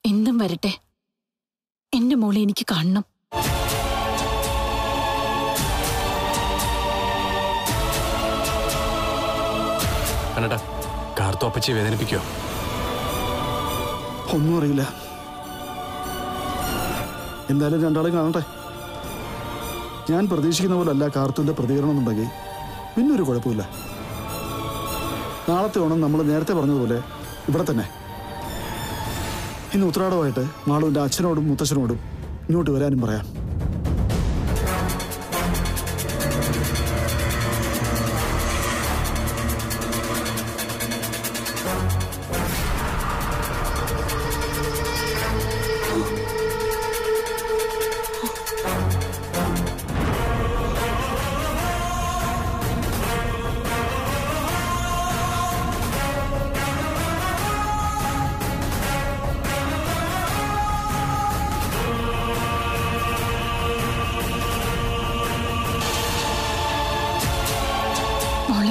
എന്തും വരട്ടെ എന്റെ മോളെ എനിക്ക് കാണണം കണ്ണട്ടാ കാർത്തു അപ്പച്ചി വേദനിപ്പിക്കോ ഒന്നും അറിയില്ല എന്തായാലും രണ്ടാളെ കാണട്ടെ ഞാൻ പ്രതീക്ഷിക്കുന്ന പോലെ അല്ല കാർത്തൂന്റെ പ്രതികരണം എന്നുണ്ടെങ്കിൽ പിന്നെ ഒരു കുഴപ്പമില്ല നാളത്തെ ഓണം നമ്മൾ നേരത്തെ പറഞ്ഞതുപോലെ ഇവിടെ തന്നെ ഇന്ന് ഉത്രാടമായിട്ട് മാളുവിന്റെ അച്ഛനോടും മുത്തച്ഛനോടും ഇങ്ങോട്ട് വരാനും പറയാം മോളെ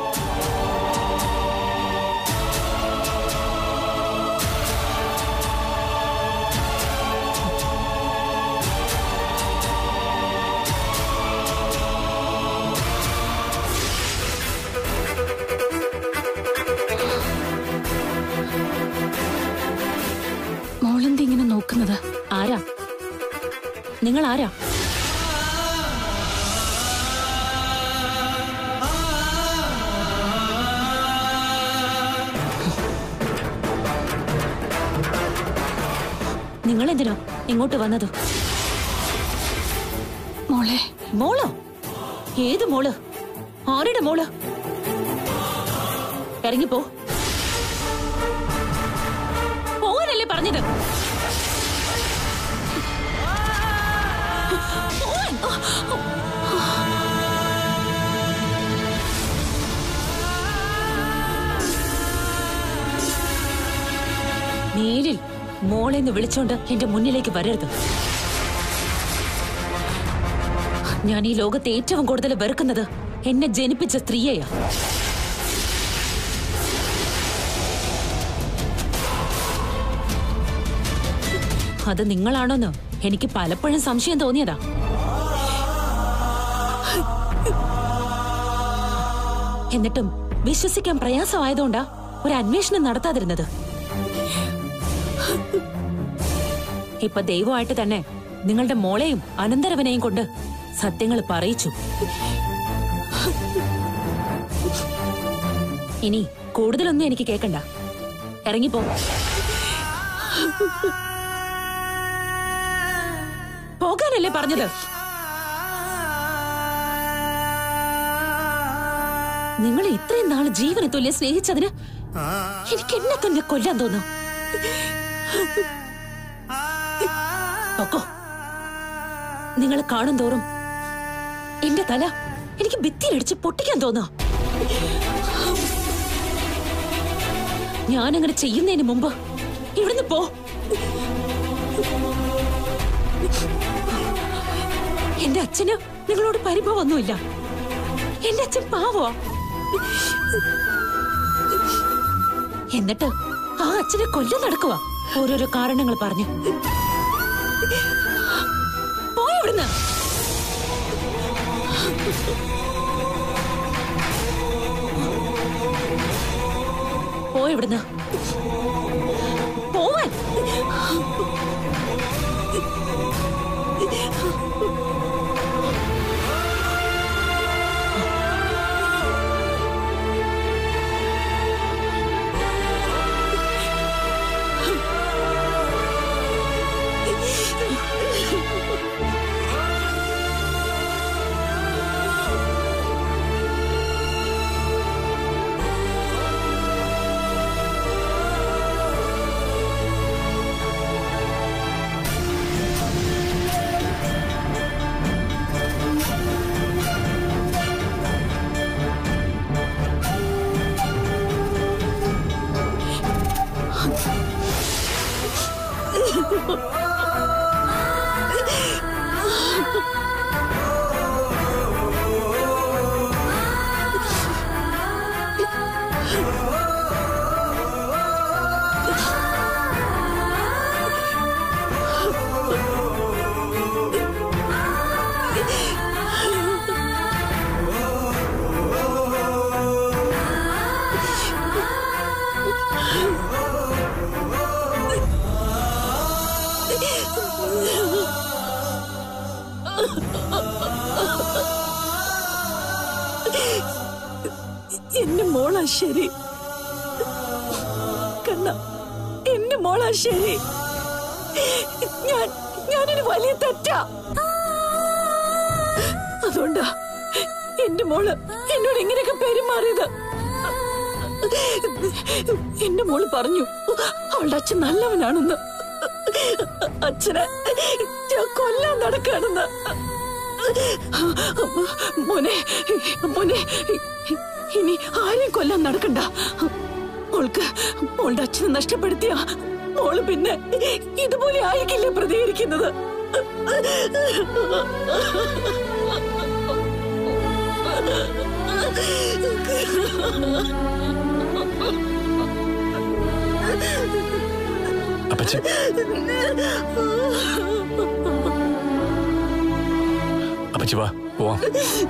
മോളെന്താ ഇങ്ങനെ നോക്കുന്നത് ആരാ നിങ്ങൾ ആരാ നിങ്ങൾ എന്തിനാ ഇങ്ങോട്ട് വന്നത് മോളെ മോളോ ഏത് മോള് ആരുടെ മോള് ഇറങ്ങിപ്പോ പോകാനല്ലേ പറഞ്ഞത് പോവാൻ. മേലിൽ മോളെന്ന് വിളിച്ചോണ്ട് എന്റെ മുന്നിലേക്ക് വരരുത് ഞാൻ ഈ ലോകത്തെ ഏറ്റവും കൂടുതൽ വെറുക്കുന്നത് എന്നെ ജനിപ്പിച്ച സ്ത്രീയെയാ അത് നിങ്ങളാണോന്ന് എനിക്ക് പലപ്പോഴും സംശയം തോന്നിയതാ എന്നിട്ടും വിശ്വസിക്കാൻ പ്രയാസമായതുകൊണ്ടാ ഒരു അന്വേഷണം നടത്താതിരുന്നത് ഇപ്പൊ ദൈവമായിട്ട് തന്നെ നിങ്ങളുടെ മോളെയും അനന്തരവനെയും കൊണ്ട് സത്യങ്ങൾ പറയിച്ചു ഇനി കൂടുതലൊന്നും എനിക്ക് കേക്കണ്ട ഇറങ്ങിപ്പോ പോകാനല്ലേ പറഞ്ഞത് നിങ്ങൾ ഇത്രയും നാൾ ജീവനെ തുല്യം സ്നേഹിച്ചതിന് എനിക്ക് എന്നെ തന്നെ കൊല്ലാൻ തോന്നും പൊക്കോ നിങ്ങൾ കാണും തോറും എന്റെ തല എനിക്ക് ഭിത്തിയിലടിച്ച് പൊട്ടിക്കാൻ തോന്നാ ഞാനങ്ങനെ ചെയ്യുന്നതിന് മുമ്പ് ഇവിടുന്ന് പോ എന്റെ അച്ഛന് നിങ്ങളോട് പരിഭവമൊന്നുമില്ല എന്റെ അച്ഛൻ പാവോ എന്നിട്ട് ആ അച്ഛനെ കൊല്ലം നടക്കുക ഓരോരോ കാരണങ്ങൾ പറഞ്ഞു പോയിവിടുന്ന് പോയിവിടുന്ന് പോവാൻ മോളാ ശരി കണ്ണ എന്റെ മോളാ ശരി ഞാൻ ഞാനൊരു വലിയ തെറ്റാ അതുകൊണ്ടാ എന്റെ മോള് എന്നോട് ഇങ്ങനെയൊക്കെ പെരുമാറിയത് എന്റെ മോള് പറഞ്ഞു അവളുടെ അച്ഛൻ നല്ലവനാണെന്ന് അച്ഛനെ ഞാൻ കൊല്ലാൻ നടക്കാണെന്ന് മോനെ മോനെ ഇനി ആരെയും കൊല്ലാൻ നടക്കണ്ട മോൾക്ക് മോളുടെ അച്ഛനെ നഷ്ടപ്പെടുത്തിയ മോള് പിന്നെ ഇതുപോലെ ആയിരിക്കില്ലേ പ്രതികരിക്കുന്നത് അപ്പച്ചി അപ്പച്ചി വാ പോവാം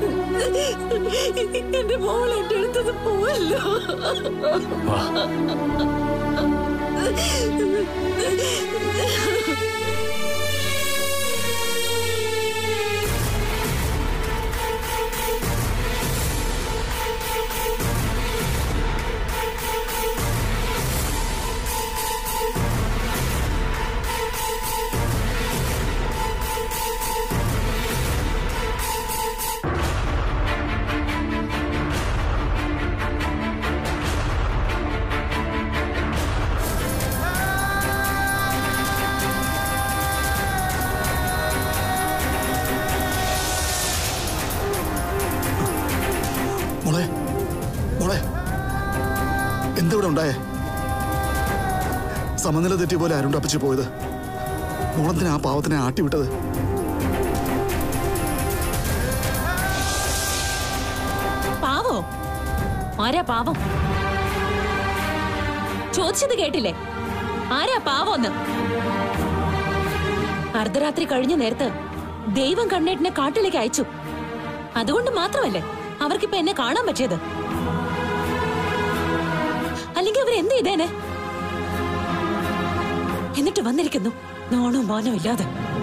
എന്റെ മോൾ എന്റെ അടുത്തത് പോവല്ലോ വാ മോളെ മോളെ എന്താ ഇവിടെ ഉണ്ടായേ സമനില തെറ്റിയ പോലെ ആരുണ്ട് അപ്പച്ചി പോയത് മോളെന്തിനാ ആ പാവത്തിനെ ആട്ടി വിട്ടത് പാവോ ആരാ പാവം ചോദിച്ചത് കേട്ടില്ലേ ആരാ പാവോന്ന് അർദ്ധരാത്രി കഴിഞ്ഞ നേരത്ത് ദൈവം കണ്ണേട്ടിനെ കാട്ടിലേക്ക് അയച്ചു അതുകൊണ്ട് മാത്രമല്ലേ അവർക്കിപ്പോ എന്നെ കാണാൻ പറ്റിയത് അല്ലെങ്കിൽ അവർ എന്ത് ചെയ്തേനെ എന്നിട്ട് വന്നിരിക്കുന്നു നോണോ മാനോ ഇല്ലാതെ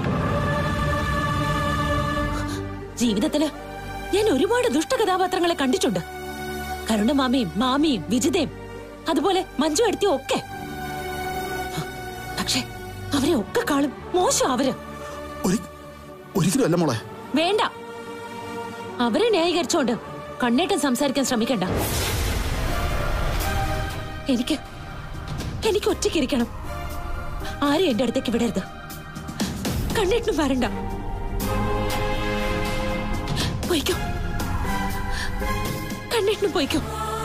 ജീവിതത്തില് ഞാൻ ഒരുപാട് ദുഷ്ടകഥാപാത്രങ്ങളെ കണ്ടിട്ടുണ്ട് കരുണമാമയും മാമിയും വിജിതയും അതുപോലെ മഞ്ജു എടുത്തിയും ഒക്കെ പക്ഷെ അവരെ ഒക്കെ കാളും മോശം അവര് ഒരി ഒരിക്കലും അല്ല മോളെ വേണ്ട അവരെ ന്യായീകരിച്ചോണ്ട് കണ്ണേട്ടൻ സംസാരിക്കാൻ ശ്രമിക്കണ്ട എനിക്ക് എനിക്ക് ഒറ്റയ്ക്കിരിക്കണം ആരും എന്റെ അടുത്തേക്ക് വിടരുത് കണ്ണേട്ടനും വരണ്ട പോയിക്കോ കണ്ണേട്ടനും പോയിക്കോ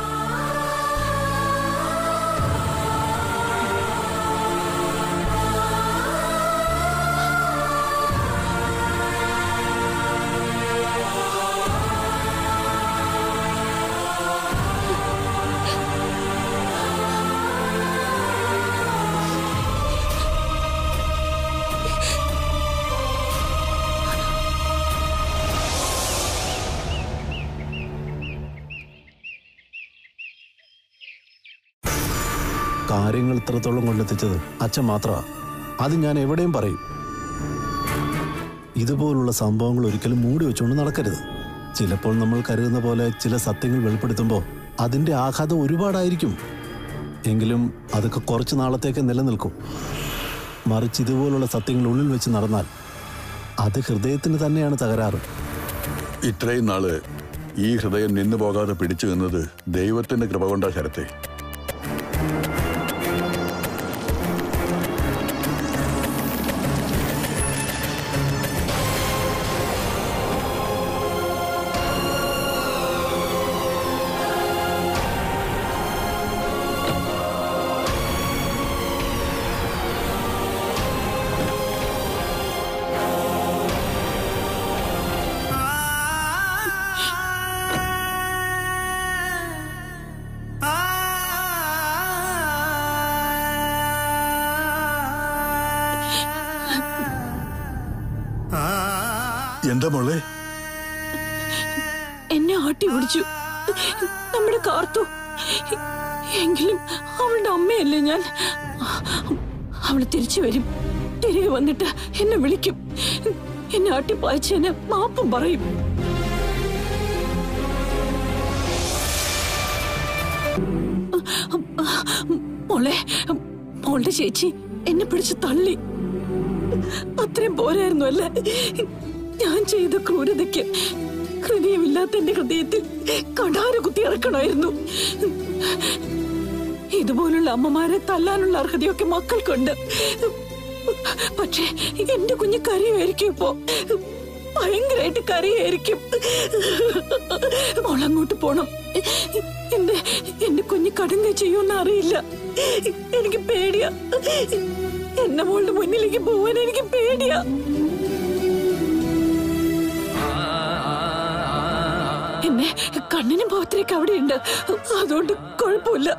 കാര്യങ്ങൾ ഇത്രത്തോളം കൊണ്ടെത്തിച്ചത് അച്ഛൻ മാത്രമാണ് അത് ഞാൻ എവിടെയും പറയും ഇതുപോലുള്ള സംഭവങ്ങൾ ഒരിക്കലും മൂടി വെച്ചുകൊണ്ട് നടക്കരുത് ചിലപ്പോൾ നമ്മൾ കരുതുന്ന പോലെ ചില സത്യങ്ങൾ വെളിപ്പെടുത്തുമ്പോൾ അതിൻ്റെ ആഘാതം ഒരുപാടായിരിക്കും എങ്കിലും അതൊക്കെ കുറച്ച് നാളത്തേക്ക് നിലനിൽക്കും മറിച്ച് ഇതുപോലുള്ള സത്യങ്ങൾ ഉള്ളിൽ വെച്ച് നടന്നാൽ അത് ഹൃദയത്തിന് തന്നെയാണ് തകരാറ് ഇത്രയും നാള് ഈ ഹൃദയം നിന്നു പോകാതെ പിടിച്ചു നിന്നത് ദൈവത്തിന്റെ കൃപ കൊണ്ടാ ശരത്തെ എന്താ മോളെ എന്നെ ആട്ടി ഓടിച്ചു നമ്മുടെ കാർത്തു എങ്കിലും അവളുടെ അമ്മയല്ലേ ഞാൻ അവൾ തിരിച്ചു വരും തിരികെ വന്നിട്ട് എന്നെ വിളിക്കും എന്നെ ആട്ടി പായച്ചെന്നെ മാപ്പും പറയും മോളെ മോളുടെ ചേച്ചി എന്നെ പിടിച്ച് തള്ളി അത്രയും പോരായിരുന്നു അല്ലേ ഞാൻ ചെയ്ത ക്രൂരതയ്ക്ക് ഹൃദയമില്ലാത്ത എന്റെ ഹൃദയത്തിൽ കടാര കുത്തി ഇറക്കണമായിരുന്നു ഇതുപോലുള്ള അമ്മമാരെ തല്ലാനുള്ള അർഹതയൊക്കെ മക്കൾക്കുണ്ട് പക്ഷേ എന്റെ കുഞ്ഞ് കരയുമായിരിക്കും ഇപ്പോ ഭയങ്കരമായിട്ട് കരയായിരിക്കും മോളങ്ങോട്ട് പോണം എന്റെ എന്റെ കുഞ്ഞ് കടുങ്ക ചെയ്യുമെന്ന് അറിയില്ല എനിക്ക് പേടിയാ എന്റെ മോളുടെ മുന്നിലേക്ക് പോവാൻ എനിക്ക് പേടിയാ എന്നെ കണ്ണിനും പോകത്തിലേക്ക് അവിടെയുണ്ട് അതുകൊണ്ട് കുഴപ്പമില്ല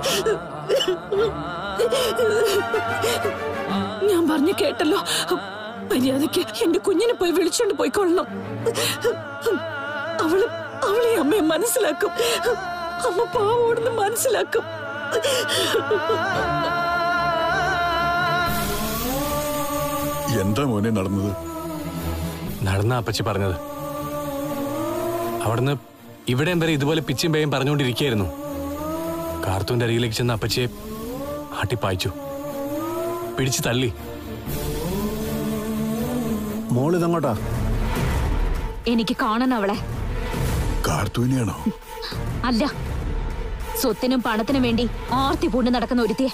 ഞാൻ പറഞ്ഞു കേട്ടല്ലോ മര്യാദയ്ക്ക് എന്റെ കുഞ്ഞിനെ പോയി വിളിച്ചോണ്ട് പോയിക്കൊള്ളണം അവള് അവളെ അമ്മയെ മനസ്സിലാക്കും അമ്മ പാവോടെന്ന് മനസ്സിലാക്കും എന്താ മോനെ നടന്നത് നടന്ന അപ്പച്ചി പറഞ്ഞത് അവിടുന്ന് ഇവിടെയും വരെ ഇതുപോലെ പിച്ചും പേയും പറഞ്ഞുകൊണ്ടിരിക്കുകയായിരുന്നു കാർത്തൂന്റെ അരികിലേക്ക് ചെന്ന അപ്പച്ചിയെ ആട്ടിപ്പായിച്ചു പിടിച്ചു തള്ളി മോളിതങ്ങോട്ടാ എനിക്ക് കാണണം അവളെ കാർത്തൂനെയാണോ അല്ല സ്വത്തിനും പണത്തിനും വേണ്ടി ആർത്തി പൂണ്ട് നടക്കുന്ന ഒരുത്തിയെ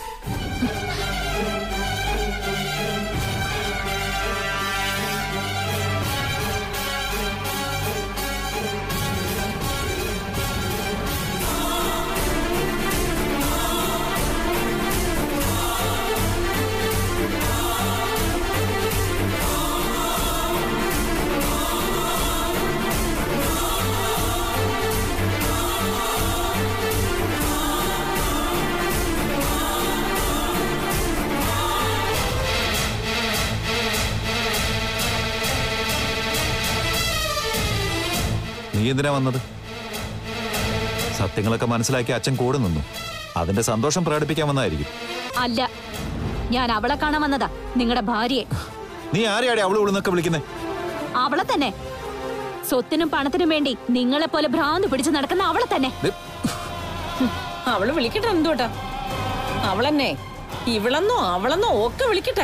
നീ എന്തിനാ വന്നത് സത്യങ്ങളൊക്കെ മനസ്സിലാക്കി അച്ഛൻ കൂടെ നിന്നു അതിന്റെ സന്തോഷം പ്രകടിപ്പിക്കാൻ വന്നതായിരിക്കും അല്ല ഞാൻ അവളെ കാണാൻ വന്നതാ നിങ്ങളുടെ ഭാര്യയെ നീ ആരെയാടെ അവള് വിളിന്നൊക്കെ വിളിക്കുന്നേ അവളെ തന്നെ സ്വത്തിനും പണത്തിനും വേണ്ടി നിങ്ങളെ പോലെ ഭ്രാന്ത് പിടിച്ച് നടക്കുന്ന അവളെ തന്നെ അവള് വിളിക്കട്ടെ എന്തോട്ടാ അവളെന്നെ ഇവളെന്നോ അവളെന്നോ ഒക്കെ വിളിക്കട്ടെ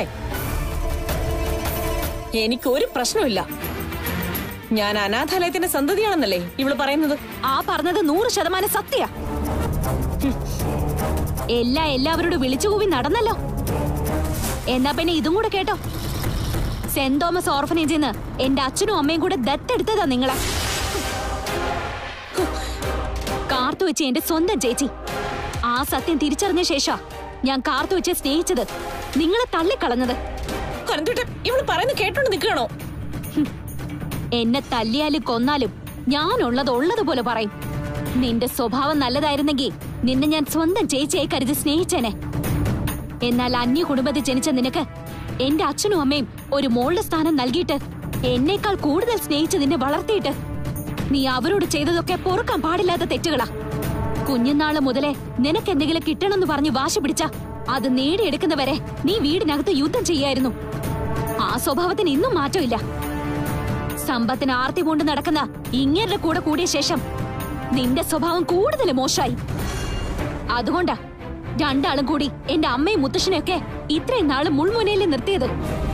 എനിക്കൊരു പ്രശ്നമില്ല ഞാൻ അനാഥാലയത്തിന്റെ സന്തതിയാണെന്നല്ലേ ഇവള് പറയുന്നത് ആ പറഞ്ഞത് നൂറ് ശതമാനം സത്യ എല്ലാ എല്ലാവരോടും വിളിച്ചു കൂവി നടന്നല്ലോ എന്നാ പിന്നെ ഇതും കൂടെ കേട്ടോ സെന്റ് തോമസ് ഓർഫനേജിൽ നിന്ന് എന്റെ അച്ഛനും അമ്മയും കൂടെ ദത്തെടുത്തതാ നിങ്ങളെ കാർത്തു വെച്ച് എന്റെ സ്വന്തം ചേച്ചി ആ സത്യം തിരിച്ചറിഞ്ഞ ശേഷാ ഞാൻ കാർത്തു വെച്ച് സ്നേഹിച്ചത് നിങ്ങളെ തള്ളിക്കളഞ്ഞത് കരന്തോട്ടെ ഇവള് പറയുന്നത് കേട്ടോണ്ട് നിൽക്കണോ എന്നെ തല്ലിയാലും കൊന്നാലും ഞാനുള്ളത് ഉള്ളതുപോലെ പറയും നിന്റെ സ്വഭാവം നല്ലതായിരുന്നെങ്കിൽ നിന്നെ ഞാൻ സ്വന്തം ചേച്ചിയായി കരുതി സ്നേഹിച്ചേനെ എന്നാൽ അന്യ കുടുംബത്തിൽ ജനിച്ച നിനക്ക് എന്റെ അച്ഛനും അമ്മയും ഒരു മോളുടെ സ്ഥാനം നൽകിയിട്ട് എന്നേക്കാൾ കൂടുതൽ സ്നേഹിച്ച് നിന്നെ വളർത്തിയിട്ട് നീ അവരോട് ചെയ്തതൊക്കെ പൊറുക്കാൻ പാടില്ലാത്ത തെറ്റുകളാ കുഞ്ഞുനാള് മുതലേ നിനക്ക് എന്തെങ്കിലും കിട്ടണമെന്ന് പറഞ്ഞ് വാശി പിടിച്ച അത് നേടിയെടുക്കുന്നവരെ നീ വീടിനകത്ത് യുദ്ധം ചെയ്യായിരുന്നു ആ സ്വഭാവത്തിന് ഇന്നും മാറ്റമില്ല സമ്പത്തിന് ആർത്തി കൊണ്ട് നടക്കുന്ന ഇങ്ങരുടെ കൂടെ കൂടിയ ശേഷം നിന്റെ സ്വഭാവം കൂടുതൽ മോശമായി അതുകൊണ്ടാ രണ്ടാളും കൂടി എന്റെ അമ്മയും മുത്തശ്ശനെയൊക്കെ ഇത്രയും നാള് മുൾമുനയിൽ നിർത്തിയത്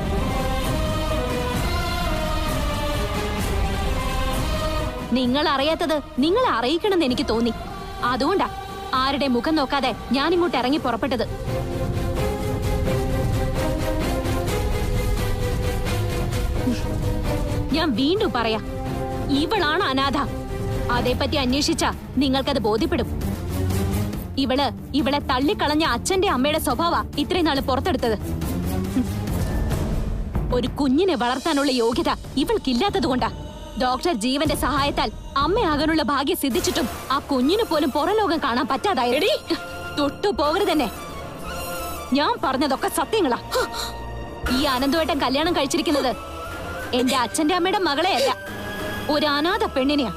നിങ്ങൾ അറിയാത്തത് നിങ്ങളെ അറിയിക്കണമെന്ന് എനിക്ക് തോന്നി അതുകൊണ്ടാ ആരുടെ മുഖം നോക്കാതെ ഞാൻ ഇങ്ങോട്ട് ഇറങ്ങി പുറപ്പെട്ടത് ഞാൻ വീണ്ടും പറയാം ഇവളാണ് അനാഥ അതേപ്പറ്റി അന്വേഷിച്ച നിങ്ങൾക്കത് ബോധ്യപ്പെടും ഇവള് ഇവളെ തള്ളിക്കളഞ്ഞ അച്ഛന്റെ അമ്മയുടെ സ്വഭാവ ഇത്രയും നാള് പുറത്തെടുത്തത് ഹും. ഒരു കുഞ്ഞിനെ വളർത്താനുള്ള യോഗ്യത ഇവൾക്കില്ലാത്തത് കൊണ്ടാ ഡോക്ടർ ജീവന്റെ സഹായത്താൽ അമ്മയാകാനുള്ള ഭാഗ്യം സിദ്ധിച്ചിട്ടും ആ കുഞ്ഞിന് പോലും പുറലോകം കാണാൻ പറ്റാതായി തൊട്ടു പോകരുതെന്നെ ഞാൻ പറഞ്ഞതൊക്കെ സത്യങ്ങളാ ഈ അനന്തവേട്ടൻ കല്യാണം കഴിച്ചിരിക്കുന്നത് എന്റെ അച്ഛന്റെ അമ്മയുടെ മകളെ അല്ല ഒരു അനാഥ പെണ്ണിനെയാ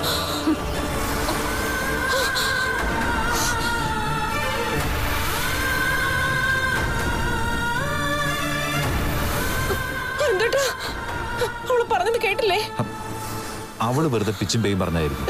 കരന്തോട്ടാ അവള് പറഞ്ഞത് കേട്ടില്ലേ അവള് വെറുതെ പിച്ചും പേയും പറഞ്ഞായിരിക്കും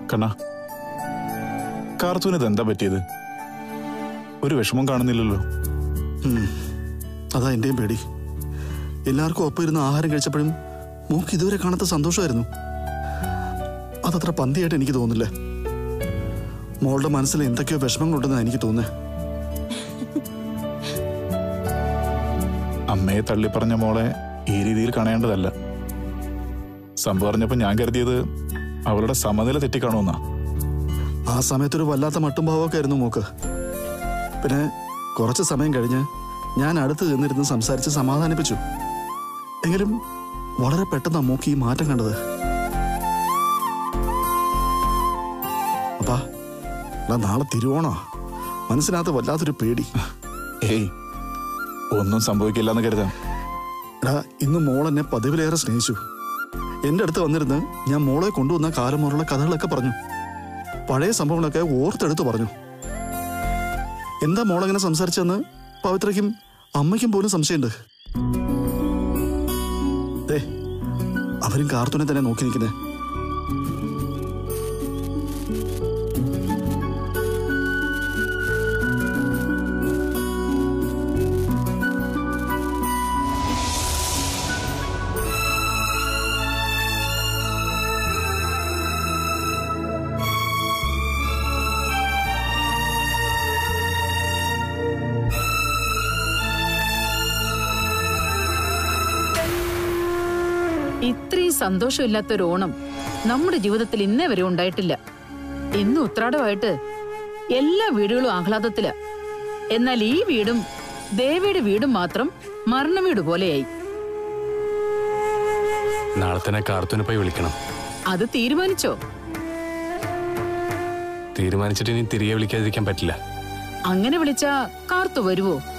കണ്ണാ കാർത്തൂന് എന്താ പറ്റിയത് ഒരു വിഷമം കാണുന്നില്ലല്ലോ ഉം. അതാ എന്റെയും പേടി എല്ലാവർക്കും ഒപ്പം ഇരുന്ന് ആഹാരം കഴിച്ചപ്പോഴും മോക്ക് ഇതുവരെ കാണാത്ത സന്തോഷമായിരുന്നു അതത്ര പന്തിയായിട്ട് എനിക്ക് തോന്നില്ല മോളുടെ മനസ്സിൽ എന്തൊക്കെയോ വിഷമങ്ങളുണ്ടെന്നാണ് എനിക്ക് തോന്നുന്നത് അമ്മയെ തള്ളിപ്പറഞ്ഞ മോളെ ഈ രീതിയിൽ കാണേണ്ടതല്ല സംഭവം അറിഞ്ഞപ്പോ ഞാൻ കരുതിയത് അവളുടെ സമനില തെറ്റിക്കാണോന്നാ ആ സമയത്തൊരു വല്ലാത്ത മട്ടും ഭാവമൊക്കെ ആയിരുന്നു മോക്ക് പിന്നെ കുറച്ച് സമയം കഴിഞ്ഞ് ഞാൻ അടുത്ത് നിന്നിരുന്ന് സംസാരിച്ച് സമാധാനിപ്പിച്ചു എങ്കിലും വളരെ പെട്ടെന്ന് മോക്ക് ഈ മാറ്റം കണ്ടത് അപ്പാ എടാ നാളെ തിരുവോണോ മനസ്സിനകത്ത് വല്ലാത്തൊരു പേടി ഏയ് ഒന്നും സംഭവിക്കില്ല എന്ന് കരുതാം എടാ ഇന്ന് മോൾ എന്നെ പതിവിലേറെ സ്നേഹിച്ചു എന്റെ അടുത്ത് വന്നിരുന്ന് ഞാൻ മോളെ കൊണ്ടുവന്ന കാലം മുതലുള്ള കഥകളൊക്കെ പറഞ്ഞു പഴയ സംഭവങ്ങളൊക്കെ ഓർത്തെടുത്ത് പറഞ്ഞു എന്താ മോളെങ്ങനെ സംസാരിച്ചെന്ന് പവിത്രയ്ക്കും അമ്മയ്ക്കും പോലും സംശയമുണ്ട് ദേ അവരും കാർത്തൂനെ തന്നെ നോക്കി നിൽക്കുന്നേ ഇത്രയും സന്തോഷമില്ലാത്തൊരു ഓണം നമ്മുടെ ജീവിതത്തിൽ ഇന്നേ വരെ ഉണ്ടായിട്ടില്ല ഇന്ന് ഉത്രാടമായിട്ട് എല്ലാ വീടുകളും ആഹ്ലാദത്തില എന്നാൽ ഈ വീടും ദേവിയുടെ വീടും മാത്രം മരണ വീട് പോലെയായി നാളെ തന്നെ കാർത്തൂനെ പോയി വിളിക്കണം അത് തീരുമാനിച്ചോ തീരുമാനിച്ചിട്ട് ഇനി തിരികെ വിളിക്കാതിരിക്കാൻ പറ്റില്ല അങ്ങനെ വിളിച്ചാ കാർത്തു വരുവോ